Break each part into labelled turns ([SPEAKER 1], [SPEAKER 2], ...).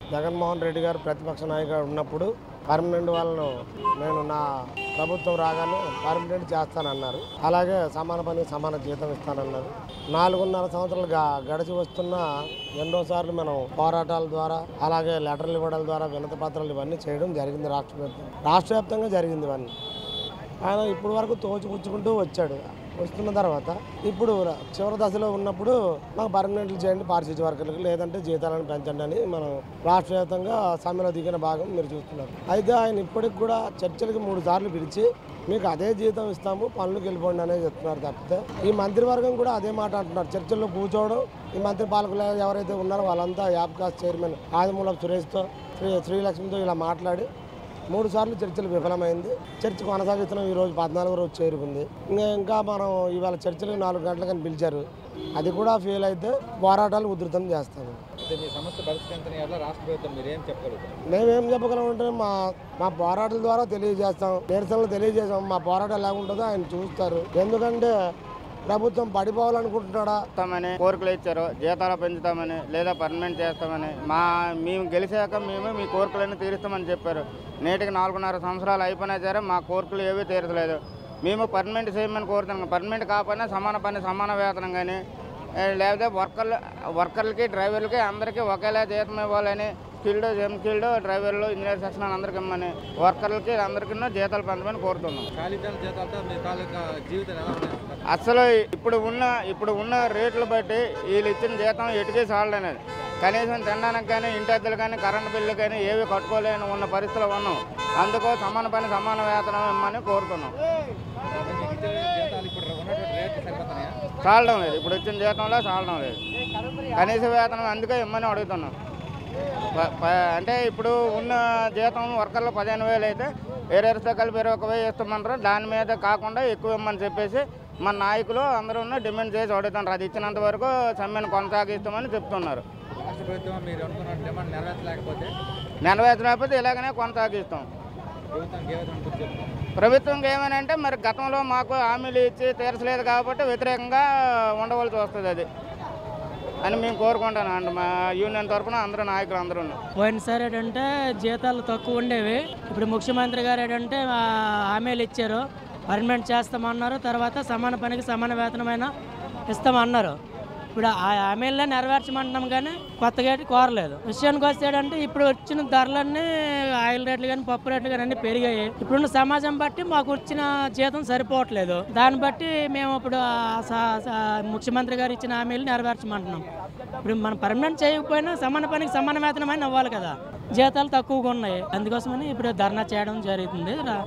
[SPEAKER 1] జగన్మోహన్ రెడ్డి గారు ప్రతిపక్ష నాయకుడు ఉన్నప్పుడు పర్మనెంట్ వాళ్ళను నేను నా ప్రభుత్వం రాగానే పర్మనెంట్ చేస్తానన్నారు అలాగే సమాన పని సమాన జీతం ఇస్తానన్నారు నాలుగున్నర సంవత్సరాలు గా- గడిచి వస్తున్న ఎన్నోసార్లు మనం పోరాటాల ద్వారా అలాగే లెటర్లు ఇవ్వడం ద్వారా వినతి పత్రాలు ఇవన్నీ చేయడం జరిగింది రాష్ట్ర వ్యాప్తంగా రాష్ట్ర వ్యాప్తంగా జరిగింది ఇవన్నీ ఆయన ఇప్పుడు వరకు తోచిపుచ్చుకుంటూ వచ్చాడు వస్తున్న తర్వాత ఇప్పుడు చివరి దశలో ఉన్నప్పుడు మాకు పర్మనెంట్లు చేయండి పారిశుద్ధ్య వర్కర్లకు లేదంటే జీతాలను పెంచండి అని మనం రాష్ట్ర వ్యాప్తంగా సమ్మెలో దిగిన భాగం మీరు చూస్తున్నారు అయితే ఆయన ఇప్పటికి కూడా చర్చలకు మూడు సార్లు పిలిచి మీకు అదే జీతం ఇస్తాము పనులకు వెళ్ళిపోండి అనేది చెప్తున్నారు తప్పితే ఈ మంత్రివర్గం కూడా అదే మాట అంటున్నారు చర్చల్లో కూర్చోవడం ఈ మంత్రి పాలకులు ఎవరైతే ఉన్నారో వాళ్ళంతా యాప్ కాస్ట్ చైర్మన్ ఆదిమూలపు సురేష్తో శ్రీ శ్రీలక్ష్మితో ఇలా మాట్లాడి మూడు సార్లు చర్చలు విఫలమైంది చర్చ కొనసాగిస్తున్నాం ఈ రోజు పద్నాలుగు రోజు చేరుకుంది ఇంకా ఇంకా మనం ఇవాళ చర్చలు నాలుగు గంటలకని పిలిచారు అది కూడా ఫెయిల్ అయితే పోరాటాలు ఉధృతం చేస్తాము
[SPEAKER 2] అయితే మీ సమస్య పరిష్కరించని ఎట్లా రాష్ట్ర ప్రభుత్వం మీరు ఏం చెప్పగలుగుతారు
[SPEAKER 1] మేమేం చెప్పగలం అంటే మా మా పోరాటాల ద్వారా తెలియజేస్తాం నిరసనలు తెలియజేస్తాం మా పోరాటం ఎలా ఉంటుందో ఆయన చూస్తారు ఎందుకంటే ప్రభుత్వం పడిపోవాలనుకుంటున్నాడా
[SPEAKER 3] ఇస్తామని కోరికలు ఇచ్చారు జీతాలు పెంచుతామని లేదా పర్మనెంట్ చేస్తామని మా మేము గెలిచాక మేము మీ కోరికలన్నీ తీరుస్తామని చెప్పారు నేటికి నాలుగున్నర సంవత్సరాలు అయిపోయినా సరే మా కోరికలు ఏవీ తీరలేదు మేము పర్మనెంట్ చేయమని కోరుతున్నాం పర్మనెంట్ కాకపోయినా సమాన పని సమాన వేతనం కానీ ఏ, లేకపోతే వర్కర్లు వర్కర్లకి డ్రైవర్లకి అందరికీ ఒకేలా జీతం ఇవ్వాలని స్కిల్డ్ జెమ్ స్కిల్డ్ డ్రైవర్లు ఇంజనీర్ సెక్షన్ అందరికీ ఇమ్మని వర్కర్లకి అందరికీ జీతాలు పెంచమని కోరుతున్నాం
[SPEAKER 2] ఖాళీదారుల జీతాలతో మీ తాలూకా జీవితం ఎలా ఉన్నాయి
[SPEAKER 3] అసలు ఇప్పుడు ఉన్న ఇప్పుడు ఉన్న రేట్లు బట్టి వీళ్ళు ఇచ్చిన జీతం ఎటుకే చాలనేది కనీసం తినడానికి కానీ ఇంటి అద్దెలు కానీ కరెంటు బిల్లు కానీ ఏవి కట్టుకోలేని ఉన్న పరిస్థితులు ఉన్నాం అందుకో సమాన పని సమాన వేతనం ఇమ్మని కోరుతున్నాం
[SPEAKER 2] మీకు ఇచ్చే జీతాలు ఇప్పుడు ఉన్నటువంటి రేట్లు సరిపోతున్నాయా
[SPEAKER 3] చాలడం లేదు ఇప్పుడు ఇచ్చిన జీతంలో చాలడం లేదు కనీస వేతనం అందుకే ఇమ్మని అడుగుతున్నాం ప- ప- అంటే ఇప్పుడు ఉన్న జీతం వర్కర్లు పదిహేను వేలు అయితే ఏరియర్స్తో కలిపి ఇరవై ఒక వెయ్యి ఇస్తామంటారు దాని మీద కాకుండా ఎక్కువ ఇమ్మని చెప్పేసి మన నాయకులు అందరూ డిమాండ్ చేసి అడుగుతున్నారు అది ఇచ్చినంత వరకు సమ్మెను కొనసాగిస్తామని చెప్తున్నారు
[SPEAKER 2] రాష్ట్ర ప్రభుత్వం మీరు అనుకున్న డిమాండ్ నెరవేర్చలేకపోతే
[SPEAKER 3] నెరవేర్చలేకపోతే ఇలాగనే కొనసాగిస్తాం
[SPEAKER 2] ప్రభుత్వానికి ఏ విధంగా గుర్తు చెప్తాం
[SPEAKER 3] ప్రభుత్వం ఏమనంటే మరి గతంలో మాకు హామీలు ఇచ్చి తీర్చలేదు కాబట్టి వ్యతిరేకంగా ఉండవలసి వస్తుంది అది అని మేము కోరుకుంటాను అండి మా యూనియన్ తరఫున అందరూ నాయకులు అందరూ
[SPEAKER 4] పోయినసారి ఏంటంటే జీతాలు తక్కువ ఉండేవి ఇప్పుడు ముఖ్యమంత్రి గారు ఏంటంటే ఆ, హామీలు ఇచ్చారు పర్మనెంట్ చేస్తామన్నారు తర్వాత సమాన పనికి సమాన వేతనమైన ఇస్తామన్నారు ఇప్పుడు ఆ హామీలనే నెరవేర్చమంటున్నాం కానీ కొత్తగా ఏంటి కోరలేదు విషయానికి వస్తే ఏంటంటే ఇప్పుడు వచ్చిన ధరలన్నీ ఆయిల్ రేట్లు కానీ పప్పు రేట్లు కానీ అన్నీ పెరిగాయి ఇప్పుడున్న సమాజం బట్టి మాకు వచ్చిన జీతం సరిపోవట్లేదు దాన్ని బట్టి మేము ఇప్పుడు ఆ స- స- ముఖ్యమంత్రి గారు ఇచ్చిన హామీలు నెరవేర్చమంటున్నాం ఇప్పుడు మనం పర్మనెంట్ చేయకపోయినా సమాన పనికి సమాన వేతనమైన అవ్వాలి కదా జీతాలు తక్కువగా ఉన్నాయి అందుకోసమని ఇప్పుడు ధర్నా చేయడం జరుగుతుంది రా-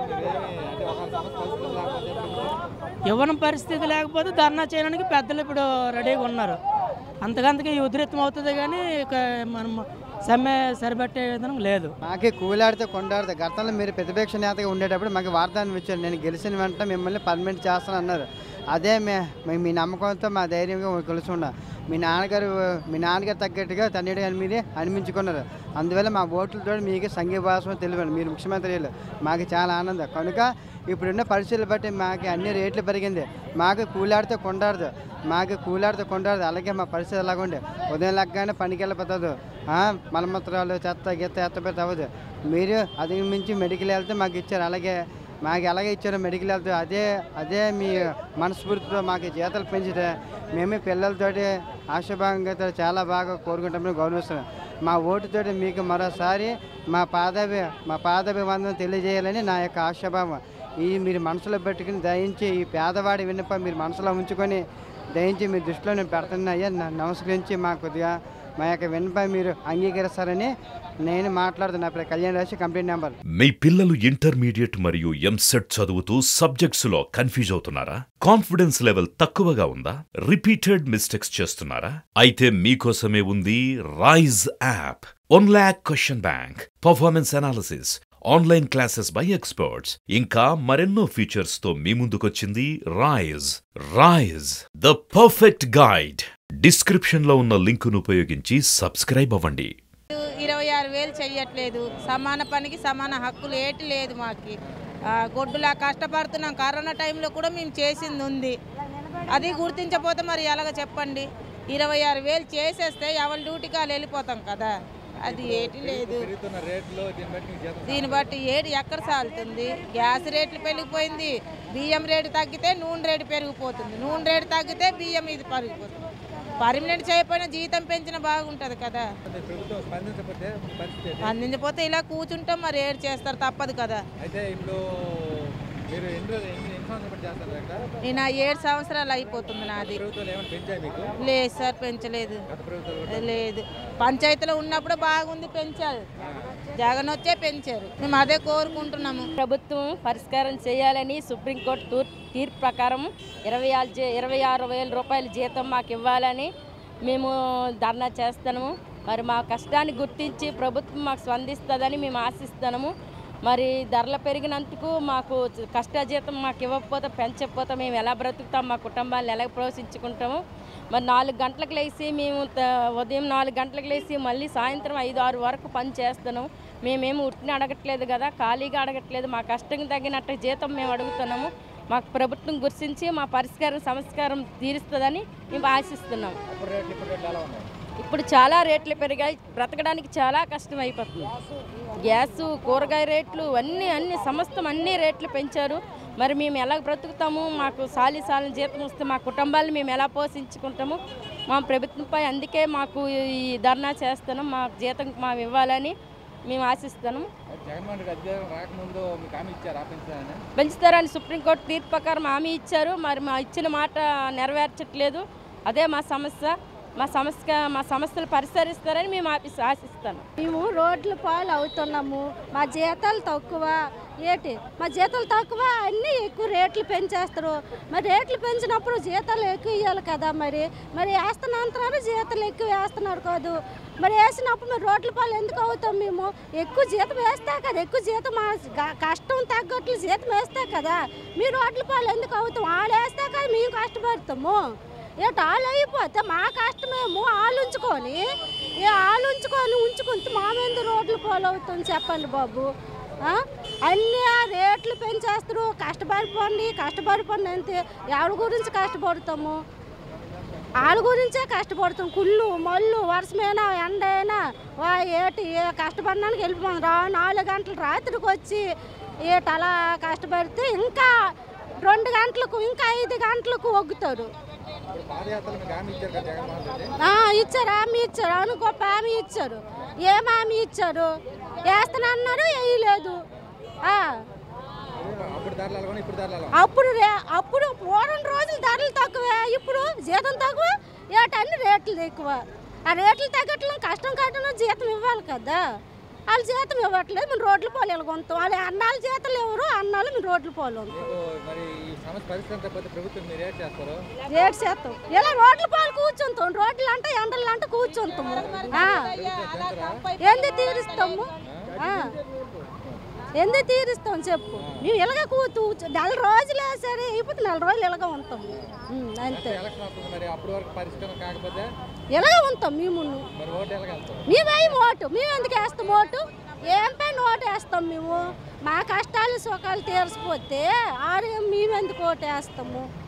[SPEAKER 2] అంటే ఒక సమస్య పరిస్థితులు లేకపోతే ఇప్పుడు
[SPEAKER 4] ఇవ్వని పరిస్థితి లేకపోతే ధర్నా చేయడానికి పెద్దలు ఇప్పుడు రెడీగా ఉన్నారు అంతకంతకి ఈ ఉధృతం అవుతుంది కానీ ఇక మనం సమ్మె సరిపట్టే విధానం లేదు
[SPEAKER 5] మాకి కూలాడితే కొండాడితే గతంలో మీరు ప్రతిపక్ష నేతగా ఉండేటప్పుడు మాకు వాగ్దానం ఇచ్చారు నేను గెలిచిన వెంటనే మిమ్మల్ని పర్మనెంట్ చేస్తాను అన్నారు అదే మే మీ- మీ నమ్మకంతో మా ధైర్యంగా కలిసి ఉన్నా మీ నాన్నగారు మీ నాన్నగారు తగ్గట్టుగా తండ్రి గారు మీరే అనిపించుకున్నారు అందువల్ల మా ఓట్లతో మీకు సంఘీభాసం తెలియదు మీరు ముఖ్యమంత్రి అయ్యారు. మాకు చాలా ఆనందం కనుక ఇప్పుడున్న పరిస్థితులు బట్టి మాకు అన్ని రేట్లు పెరిగింది మాకు కూలాడితే కొండాడదు మాకు కూలాడితే కొండాడదు అలాగే మా పరిస్థితి అలాగుండే ఉదయం లెగ్గానే పనికి వెళ్ళిపోతుంది మలమూత్రాలు చెత్త గీత ఎత్తపోతే అవ్వదు మీరు అది మించి మెడికల్ వెళ్తే మాకు ఇచ్చారు అలాగే మాకు ఎలాగ ఇచ్చారో మెడికల్ వెళ్తే అదే అదే మీ మనస్ఫూర్తితో మాకు జీతాలు పెంచితే మేమే పిల్లలతోటి ఆశాభాగంగా చాలా బాగా కోరుకుంటామని గౌరవిస్తున్నాం మా ఓటుతోటి మీకు మరోసారి మా పాదవి మా పాదాభివందనం తెలియజేయాలని నా యొక్క ఆశాభావం ఈ మీరు మనసులో పెట్టుకుని దయించి ఈ పేదవాడి విన్నపం మీరు మనసులో ఉంచుకొని దయించి మీ దృష్టిలో నేను పెడుతున్నాయ్యా నమస్కరించి మా కొద్దిగా మా యొక్క విన్నపం మీరు అంగీకరిస్తారని నేను మాట్లాడుతున్నా ఇప్పుడు కళ్యాణ్ రాశి కంప్లీట్ నెంబర్
[SPEAKER 6] మీ పిల్లలు ఇంటర్మీడియట్ మరియు ఎంసెట్ చదువుతూ సబ్జెక్ట్స్ లో కన్ఫ్యూజ్ అవుతున్నారా కాన్ఫిడెన్స్ లెవెల్ తక్కువగా ఉందా రిపీటెడ్ మిస్టేక్స్ చేస్తున్నారా అయితే మీకోసమే ఉంది Rise app one lakh question bank performance analysis online classes by experts ఇంకా మరెన్నో ఫీచర్స్ తో మీ ముందుకొచ్చింది Rise Rise the perfect guide description లో ఉన్న లింకును ఉపయోగించి సబ్స్క్రైబ్ అవ్వండి
[SPEAKER 7] ఇరవై ఆరు వేలు చెయ్యట్లేదు సమాన పనికి సమాన హక్కులు ఏటి లేదు మాకు ఆ, గొడ్డులా కష్టపడుతున్నాం కరోనా టైంలో కూడా మేము చేసింది ఉంది అది గుర్తించకపోతే మరి ఎలాగ చెప్పండి ఇరవై ఆరు వేలు చేసేస్తే ఎవరి డ్యూటీకి వాళ్ళు వెళ్ళిపోతాం కదా అది ఏటి లేదు
[SPEAKER 2] పెరుగుతున్న రేట్లు దీన్ని బట్టి మీకు జీతం
[SPEAKER 7] దీన్ని బట్టి ఏడు ఎక్కడ సాలుతుంది గ్యాస్ రేట్లు పెరిగిపోయింది బియ్యం రేటు తగ్గితే నూనె రేటు పెరిగిపోతుంది నూనె రేటు తగ్గితే బియ్యం ఇది పెరిగిపోతుంది పర్మనెంట్ చేయకపోయినా జీతం పెంచిన బాగుంటుంది కదా
[SPEAKER 2] అంటే ప్రభుత్వం స్పందించకపోతే మీ పరిస్థితి ఏంటి?
[SPEAKER 7] అందించకపోతే ఇలా కూర్చుంటాం మరి ఏడు చేస్తారు తప్పదు కదా
[SPEAKER 2] అయితే ఇప్పుడు మీరు ఎన్ని రోజులు ఎన్ని ఎన్ని సంవత్సరాలు బట్టి చేస్తారు అక్క
[SPEAKER 7] నేను ఆ ఏడు సంవత్సరాలు అయిపోతుంది నాది
[SPEAKER 2] ప్రభుత్వాలు ఏమైనా పెంచాయి మీకు
[SPEAKER 7] లేదు సార్ పెంచలేదు
[SPEAKER 2] గత ప్రభుత్వాలు
[SPEAKER 7] లేదు పంచాయతీలో ఉన్నప్పుడు బాగుంది పెంచారు జగన్ వచ్చే పెంచారు మేము అదే కోరుకుంటున్నాము
[SPEAKER 8] ప్రభుత్వం పరిష్కారం చేయాలని సుప్రీంకోర్టు తూర్ తీర్పు ప్రకారం ఇరవై ఆరు జీ- ఇరవై ఆరు వేల రూపాయల జీతం మాకు ఇవ్వాలని మేము ధర్నా చేస్తున్నాము మరి మా కష్టాన్ని గుర్తించి ప్రభుత్వం మాకు స్పందిస్తుందని మేము ఆశిస్తున్నాము మరి ధరలు పెరిగినందుకు మాకు కష్టజీతం మాకు ఇవ్వకపోతే పెంచకపోతే మేము ఎలా బ్రతుకుతాం మా కుటుంబాలను ఎలా పోషించుకుంటాము మరి నాలుగు గంటలకు లేచి మేము త- ఉదయం నాలుగు గంటలకు లేచి మళ్ళీ సాయంత్రం ఐదు ఆరు వరకు పని చేస్తున్నాము మేమేమి ఉట్టిని అడగట్లేదు కదా ఖాళీగా అడగట్లేదు మా కష్టం తగినట్టు జీతం మేము అడుగుతున్నాము మాకు ప్రభుత్వం గుర్తించి మా పరిష్కారం సంస్కారం తీరుస్తుందని మేము ఆశిస్తున్నాము
[SPEAKER 2] అప్పుడు రేట్లు ఇప్పుడు రేట్లు ఎలా ఉన్నాయి
[SPEAKER 8] ఇప్పుడు చాలా రేట్లు పెరిగాయి బ్రతకడానికి చాలా కష్టం అయిపోతుంది గ్యాస్ కూరగాయ రేట్లు అన్నీ అన్ని సమస్తం అన్ని రేట్లు పెంచారు మరి మేము ఎలా బ్రతుకుతాము మాకు సాలి సాలిన జీతం వస్తే మా కుటుంబాలను మేము ఎలా పోషించుకుంటాము మా ప్రభుత్వంపై అందుకే మాకు ఈ ధర్నా చేస్తున్నాం మా జీతం మా ఇవ్వాలని మేము ఆశిస్తున్నాము
[SPEAKER 2] జగన్మోహన్ రెడ్డి అధికారం రాకముందు మీకు హామీ ఇచ్చారు పెంచాలని
[SPEAKER 8] పెంచుతారని సుప్రీంకోర్టు తీర్పు ప్రకారం హామీ ఇచ్చారు మరి మా ఇచ్చిన మాట నెరవేర్చట్లేదు అదే మా సమస్య మా సమస్య మా సమస్యలు పరిష్కరిస్తారని మేము ఆఫీస్ ఆశిస్తాను
[SPEAKER 9] మేము రోడ్ల పాలు అవుతున్నాము మా జీతాలు తక్కువ ఏంటి మా జీతాలు తక్కువ అన్నీ ఎక్కువ రేట్లు పెంచేస్తారు మరి రేట్లు పెంచినప్పుడు జీతాలు ఎక్కువ ఇవ్వాలి కదా మరి మరి వేస్తున్నంతరాలు జీతాలు ఎక్కువ వేస్తున్నారు కాదు మరి వేసినప్పుడు మరి రోడ్ల పాలు ఎందుకు అవుతాం మేము ఎక్కువ జీతం వేస్తే కదా ఎక్కువ జీతం మా గ- కష్టం తగ్గట్లు జీతం వేస్తే కదా మీ రోడ్ల పాలు ఎందుకు అవుతాం వాళ్ళు వేస్తే కదా మేము కష్టపడతాము ఏట ఆలు అయిపోతే మా కష్టమేమో ఆలు ఉంచుకొని ఏ ఆలు ఉంచుకొని ఉంచుకుంటే మా మీద రోడ్లు పోలవుతాం చెప్పండి బాబు ఆ? అన్ని ఆ రేట్లు పెంచేస్తారు కష్టపడిపోండి కష్టపడిపోండి అంతే ఎవరి గురించి కష్టపడతాము వాళ్ళ గురించే కష్టపడతాం కుళ్ళు మళ్ళు వర్షమైనా ఎండ అయినా వా ఏటి ఏ కష్టపడడానికి వెళ్ళిపోతాం రా నాలుగు గంటలు రాత్రికి వచ్చి ఏటి అలా కష్టపడితే ఇంకా రెండు గంటలకు ఇంకా ఐదు గంటలకు ఒగ్గుతారు
[SPEAKER 2] ఇప్పుడు పాదయాత్రలు మీకు హామీ ఇచ్చారు కదా జగన్మోహన్ రెడ్డి
[SPEAKER 9] ఆ, ఇచ్చారు హామీ ఇచ్చారు అవును గొప్ప హామీ ఇచ్చారు ఏం హామీ ఇచ్చారు వేస్తానన్నారు వేయలేదు ఆ,
[SPEAKER 2] అప్పుడు ధరలు ఎలా ఉన్నాయి ఇప్పుడు ధరలు ఎలా
[SPEAKER 9] అప్పుడు రే అప్పుడు వారం రోజులు ధరలు తక్కువే ఇప్పుడు జీతం తక్కువ ఏటన్ని రేట్లు ఎక్కువ ఆ రేట్లు తగ్గట్లు కష్టం కట్టడం జీతం ఇవ్వాలి కదా వాళ్ళు జీతం ఇవ్వట్లేదు మేము రోడ్ల పోలు వెళ్ళగొంతాం వాళ్ళు అన్నాలు జీతాలు ఎవరు అన్నాలు మేము రోడ్ల పోలు ఉంటాం
[SPEAKER 2] మీకు మరి ఈ సమస్య పరిష్కరించకపోతే ప్రభుత్వం మీరు ఏం చేస్తారు
[SPEAKER 9] రేట్ చేస్తాం ఇలా రోడ్ల పాలు కూర్చుంటాం రోడ్లు అంటే ఎండలు అంటే కూర్చుంటాము ఆ. ఎందుకు తీరుస్తాము ఆ. ఎందుకు తీరుస్తాం చెప్పు మేము ఇలాగ కూతూ నెల రోజులే సరే ఇప్పుడు నెల రోజులు ఇలాగ ఉంటాం ఉమ్, అంతే
[SPEAKER 2] ఎలక్షన్ వస్తుంది మరి అప్పటి వరకు పరిష్కారం కాకపోతే
[SPEAKER 9] ఇలాగ ఉంటాం మేము
[SPEAKER 2] మరి ఓటు ఎలాగ వెళ్తాం
[SPEAKER 9] మేము వేయం ఓటు మేము ఎందుకు వేస్తాం ఓటు ఏం పైన ఓటు వేస్తాం మేము మా కష్టాలు సుఖాలు తీర్చిపోతే ఆరు మేము ఎందుకు ఓటు వేస్తాము